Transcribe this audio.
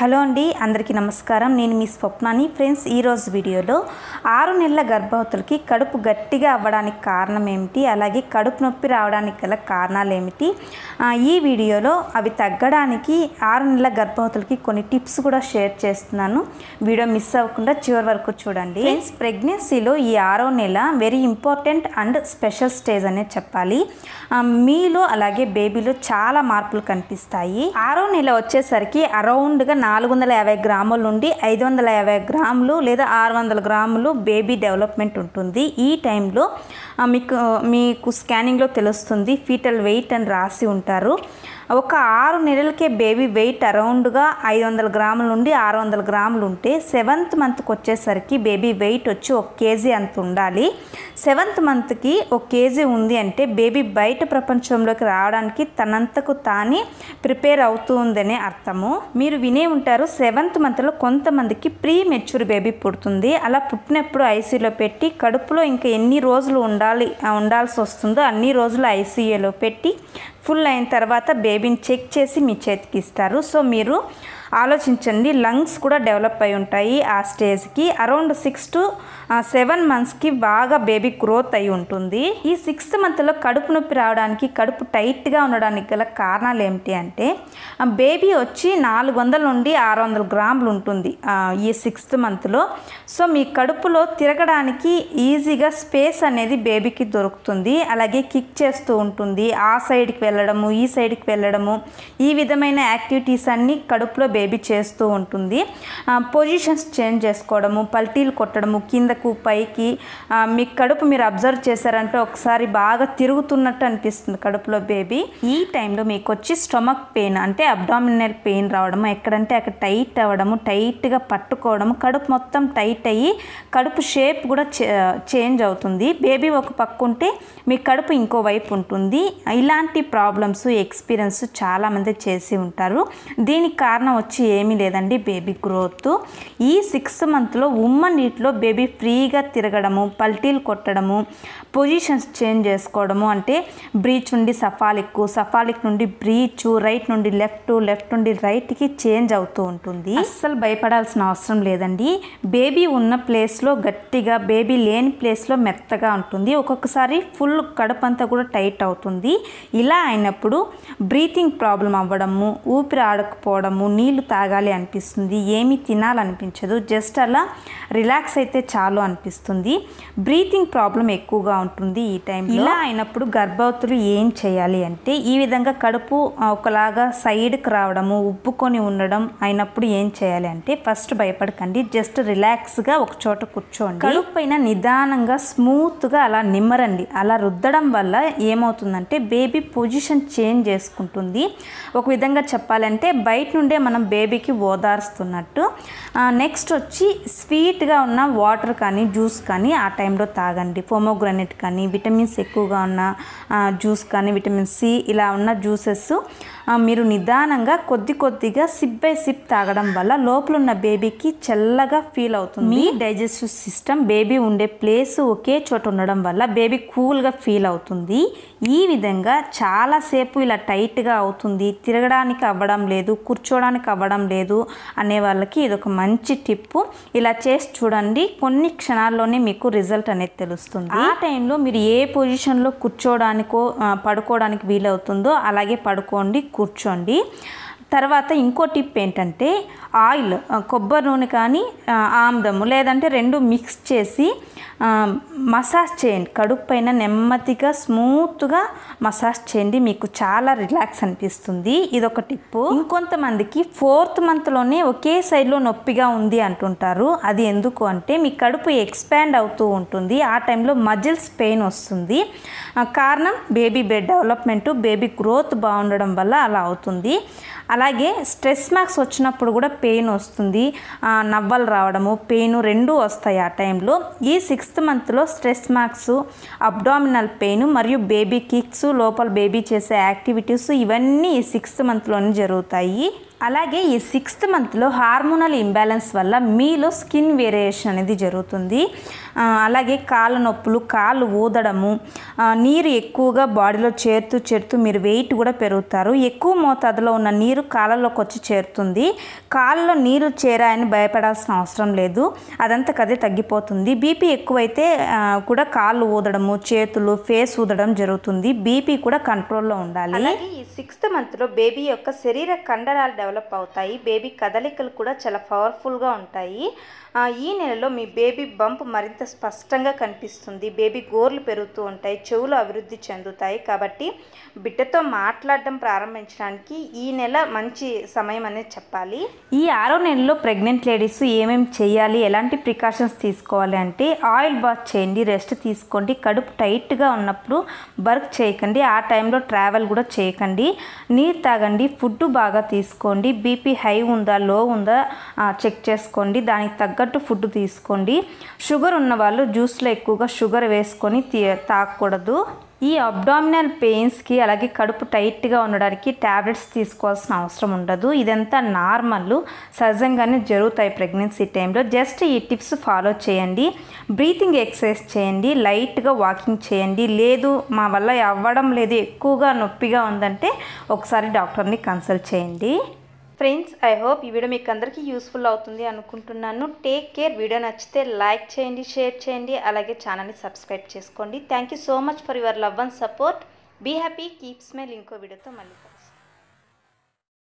Hello అండి అందరికీ నమస్కారం నేను మీ స్వప్నాని ఫ్రెండ్స్ ఈరోజు వీడియోలో ఆరు నెలల గర్భవతులకి కడుపు గట్టిగా అవ్వడానికి కారణం ఏమిటి అలాగే కడుపు నొప్పి రావడానికి గల కారణాలు ఏమిటి ఆ, ఈ వీడియోలో అవి తగ్గడానికి ఆరు నెలల గర్భవతులకి కొన్ని టిప్స్ కూడా షేర్ చేస్తున్నాను వీడియో మిస్ అవ్వకుండా చివరి వరకు చూడండి ఫ్రెండ్స్ ప్రెగ్నెన్సీలో ఈ ఆరో నెల very important and special stage అనే చెప్పాలి ఆ, మీలో అలాగే బేబీలో చాలా మార్పులు కనిపిస్తాయి ఆరో నెల వచ్చేసరికి అరౌండ్గా నాలుగు వందల యాభై గ్రాముల నుండి ఐదు వందల యాభై గ్రాములు లేదా ఆరు వందల గ్రాములు బేబీ డెవలప్మెంట్ ఉంటుంది ఈ టైంలో ఆ, మీకు మీకు స్కానింగ్లో తెలుస్తుంది ఫీటల్ వెయిట్ అని రాసి ఉంటారు ఒక ఆరు నెలలకే బేబీ వెయిట్ అరౌండ్గా ఐదు వందల గ్రాముల నుండి ఆరు వందల గ్రాములు ఉంటే సెవెంత్ మంత్కి వచ్చేసరికి బేబీ వెయిట్ వచ్చి ఒక కేజీ అంత ఉండాలి సెవెంత్ మంత్కి ఒక కేజీ ఉంది అంటే బేబీ బయట ప్రపంచంలోకి రావడానికి తనంతకు తానే ప్రిపేర్ అవుతుందనే అర్థము మీరు వినే ఉంటారు సెవెంత్ మంత్లో కొంతమందికి ప్రీ మెచ్యూర్ బేబీ పుడుతుంది అలా పుట్టినప్పుడు ఐసీయూలో పెట్టి కడుపులో ఇంకా ఎన్ని రోజులు ఉండాలి ఆ, ఉండాల్సి వస్తుందో అన్ని రోజులు ఐసీయూలో పెట్టి ఫుల్ అయిన తర్వాత బేబీని చెక్ చేసి మీ చేతికి ఇస్తారు సో మీరు ఆలోచించండి లంగ్స్ కూడా డెవలప్ అయి ఉంటాయి ఆ స్టేజ్కి అరౌండ్ సిక్స్ టు సెవెన్ మంత్స్కి బాగా బేబీ గ్రోత్ అయి ఉంటుంది ఈ సిక్స్త్ మంత్లో కడుపు నొప్పి రావడానికి కడుపు టైట్గా ఉండడానికి గల కారణాలు ఏమిటి అంటే బేబీ వచ్చి నాలుగు వందల నుండి ఆరు వందల గ్రాములు ఉంటుంది ఆ, ఈ సిక్స్త్ మంత్లో సో మీ కడుపులో తిరగడానికి ఈజీగా స్పేస్ అనేది బేబీకి దొరుకుతుంది అలాగే కిక్ చేస్తూ ఉంటుంది ఆ సైడ్కి వెళ్ళడము ఈ సైడ్కి వెళ్ళడము ఈ విధమైన యాక్టివిటీస్ అన్నీ కడుపులో బేబీ చేస్తూ ఉంటుంది పొజిషన్స్ చేంజ్ చేసుకోవడము పల్టీలు కొట్టడము కిందకు పైకి ఆ, మీ కడుపు మీరు అబ్జర్వ్ చేశారంటే ఒకసారి బాగా తిరుగుతున్నట్టు అనిపిస్తుంది కడుపులో బేబీ ఈ టైంలో మీకు వచ్చి స్టొమక్ పెయిన్ అంటే అబ్డామినల్ పెయిన్ రావడము ఎక్కడంటే అక్కడ టైట్ అవ్వడము టైట్గా పట్టుకోవడము కడుపు మొత్తం టైట్ అయ్యి కడుపు షేప్ కూడా చేంజ్ అవుతుంది బేబీ ఒక పక్క ఉంటే మీ కడుపు ఇంకో వైపు ఉంటుంది ఇలాంటి ప్రాబ్లమ్స్ ఎక్స్పీరియన్స్ చాలామంది చేసి ఉంటారు దీనికి కారణం వచ్చి ఏమీ లేదండి బేబీ గ్రోత్ ఈ సిక్స్త్ మంత్లో ఉమ్మ నీటిలో బేబీ ఫ్రీగా తిరగడము పల్టీలు కొట్టడము పొజిషన్స్ చేంజ్ చేసుకోవడము అంటే బ్రీచ్ నుండి సఫాలిక్ సఫాలిక్ నుండి బ్రీచ్ రైట్ నుండి లెఫ్ట్ లెఫ్ట్ నుండి రైట్కి చేంజ్ అవుతూ ఉంటుంది అస్సలు భయపడాల్సిన అవసరం లేదండి బేబీ ఉన్న ప్లేస్లో గట్టిగా బేబీ లేని ప్లేస్లో మెత్తగా ఉంటుంది ఒక్కొక్కసారి ఫుల్ కడుపు అంతా కూడా టైట్ అవుతుంది ఇలా అయినప్పుడు బ్రీతింగ్ ప్రాబ్లం అవ్వడము ఊపిరి ఆడకపోవడము నీళ్లు తాగాలి అనిపిస్తుంది ఏమీ తినాలనిపించదు జస్ట్ అలా రిలాక్స్ అయితే చాలు అనిపిస్తుంది బ్రీతింగ్ ప్రాబ్లం ఎక్కువగా ఉంటుంది ఈ టైం ఇలా అయినప్పుడు గర్భవతులు ఏం చేయాలి అంటే ఈ విధంగా కడుపు ఆ, ఒకలాగా సైడ్కి రావడము ఉబ్బుకొని ఉండడం అయినప్పుడు ఏం చేయాలి అంటే ఫస్ట్ భయపడకండి జస్ట్ రిలాక్స్గా ఒక చోట కూర్చోండి కడుపు పైన నిదానంగా స్మూత్గా అలా నిమ్మరండి అలా రుద్దడం వల్ల ఏమవుతుందంటే బేబీ పొజిషన్ చేంజ్ చేసుకుంటుంది ఒక విధంగా చెప్పాలంటే బయట నుండే మనం బేబీకి ఓదారుస్తున్నట్టు నెక్స్ట్ వచ్చి స్వీట్గా ఉన్న వాటర్ కానీ జ్యూస్ కానీ ఆ టైంలో తాగండి పొమోగ్రనెట్ కానీ విటమిన్స్ ఎక్కువగా ఉన్న ఆ, జ్యూస్ కానీ విటమిన్ సి ఇలా ఉన్న జ్యూసెస్ మీరు నిదానంగా కొద్ది కొద్దిగా సిప్ బై సిప్ తాగడం వల్ల లోపల ఉన్న బేబీకి చల్లగా ఫీల్ అవుతుంది మీ డైజెస్టివ్ సిస్టమ్ బేబీ ఉండే ప్లేస్ ఒకే చోట ఉండడం వల్ల బేబీ కూల్గా ఫీల్ అవుతుంది ఈ విధంగా చాలాసేపు ఇలా టైట్గా అవుతుంది తిరగడానికి అవ్వడం లేదు కూర్చోడానికి అవ్వడం లేదు అనే వాళ్ళకి ఇది ఒక మంచి టిప్పు ఇలా చేసి చూడండి కొన్ని క్షణాల్లోనే మీకు రిజల్ట్ అనేది తెలుస్తుంది ఆ టైంలో మీరు ఏ పొజిషన్లో కూర్చోడానికో ఆ, పడుకోవడానికి వీలవుతుందో అలాగే పడుకోండి కూర్చోండి తర్వాత ఇంకో టిప్ ఏంటంటే ఆయిల్ ఆ, కొబ్బరి నూనె కానీ ఆ, ఆముదము లేదంటే రెండు మిక్స్ చేసి ఆ, మసాజ్ చేయండి కడుపు పైన నెమ్మదిగా స్మూత్గా మసాజ్ చేయండి మీకు చాలా రిలాక్స్ అనిపిస్తుంది ఇదొక టిప్పు ఇంకొంతమందికి ఫోర్త్ మంత్లోనే ఒకే సైడ్లో నొప్పిగా ఉంది అంటుంటారు అది ఎందుకు అంటే మీ కడుపు ఎక్స్పాండ్ అవుతూ ఉంటుంది ఆ టైంలో మజిల్స్ పెయిన్ వస్తుంది ఆ, కారణం baby bed development baby growth బాగుండడం వల్ల అలా అవుతుంది అలాగే స్ట్రెస్ మార్క్స్ వచ్చినప్పుడు కూడా పెయిన్ వస్తుంది ఆ, నవ్వలు రావడము పెయిన్ రెండూ వస్తాయి ఆ టైంలో ఈ సిక్స్త్ మంత్లో స్ట్రెస్ మార్క్స్ అబ్డామినల్ పెయిన్ మరియు బేబీ కిక్స్ లోపల బేబీ చేసే యాక్టివిటీస్ ఇవన్నీ ఈ సిక్స్త్ మంత్లోనే జరుగుతాయి అలాగే ఈ సిక్స్త్ మంత్లో హార్మోనల్ ఇంబ్యాలెన్స్ వల్ల మీలో స్కిన్ వేరియేషన్ అనేది జరుగుతుంది ఆ, అలాగే కాళ్ళ నొప్పులు కాళ్ళు ఊదడము ఆ, నీరు ఎక్కువగా బాడీలో చేరుతూ చేరుతూ మీరు వెయిట్ కూడా పెరుగుతారు ఎక్కువ మోతాదులో ఉన్న నీరు కాళ్ళలోకి వచ్చి చేరుతుంది కాళ్ళలో నీరు చేరాయని భయపడాల్సిన అవసరం లేదు అదంతకదే తగ్గిపోతుంది బీపీ ఎక్కువైతే ఆ, కూడా కాళ్ళు ఊదడము చేతులు ఫేస్ ఊదడం జరుగుతుంది బీపీ కూడా కంట్రోల్లో ఉండాలి అలాగే ఈ సిక్స్త్ మంత్లో బేబీ యొక్క శరీర కండరాలు డెవలప్ అవుతాయి బేబీ కదలికలు కూడా చాలా పవర్ఫుల్గా ఉంటాయి ఆ, ఈ నెలలో మీ బేబీ బంప్ మరింత స్పష్టంగా కనిపిస్తుంది బేబీ గోర్లు పెరుగుతూ ఉంటాయి చెవులు అభివృద్ధి చెందుతాయి కాబట్టి బిడ్డతో మాట్లాడడం ప్రారంభించడానికి ఈ నెల మంచి సమయం అనేది చెప్పాలి ఈ ఆరో నెలలో ప్రెగ్నెంట్ లేడీస్ ఏమేమి చేయాలి ఎలాంటి ప్రికాషన్స్ తీసుకోవాలి అంటే ఆయిల్ బాత్ చేయండి రెస్ట్ తీసుకోండి కడుపు టైట్గా ఉన్నప్పుడు వర్క్ చేయకండి ఆ టైంలో ట్రావెల్ కూడా చేయకండి నీరు తాగండి ఫుడ్ బాగా తీసుకోండి బీపీ హై ఉందా లో ఉందా ఆ, చెక్ చేసుకోండి దానికి తగ్గట్టు ఫుడ్ తీసుకోండి షుగర్ ఉన్న వాళ్ళు జ్యూస్లో ఎక్కువగా షుగర్ వేసుకొని తీ తాగకూడదు ఈ అబ్డామినల్ పెయిన్స్కి అలాగే కడుపు టైట్గా ఉండడానికి ట్యాబ్లెట్స్ తీసుకోవాల్సిన అవసరం ఉండదు ఇదంతా నార్మల్ సహజంగానే జరుగుతాయి ప్రెగ్నెన్సీ టైంలో జస్ట్ ఈ టిప్స్ ఫాలో చేయండి బ్రీతింగ్ ఎక్సర్సైజ్ చేయండి లైట్గా వాకింగ్ చేయండి లేదు మా వల్ల అవ్వడం లేదు ఎక్కువగా నొప్పిగా ఉందంటే ఒకసారి డాక్టర్ని కన్సల్ట్ చేయండి ఫ్రెండ్స్ ఐ హోప్ ఈ వీడియో మీకు అందరికీ యూస్ఫుల్ అవుతుంది అనుకుంటున్నాను టేక్ కేర్ వీడియో నచ్చితే లైక్ చేయండి షేర్ చేయండి అలాగే ఛానల్ని సబ్స్క్రైబ్ చేసుకోండి thank you so much for your love and support be happy keep smile ఇంకో వీడియోతో మళ్ళీ కలుద్దాం.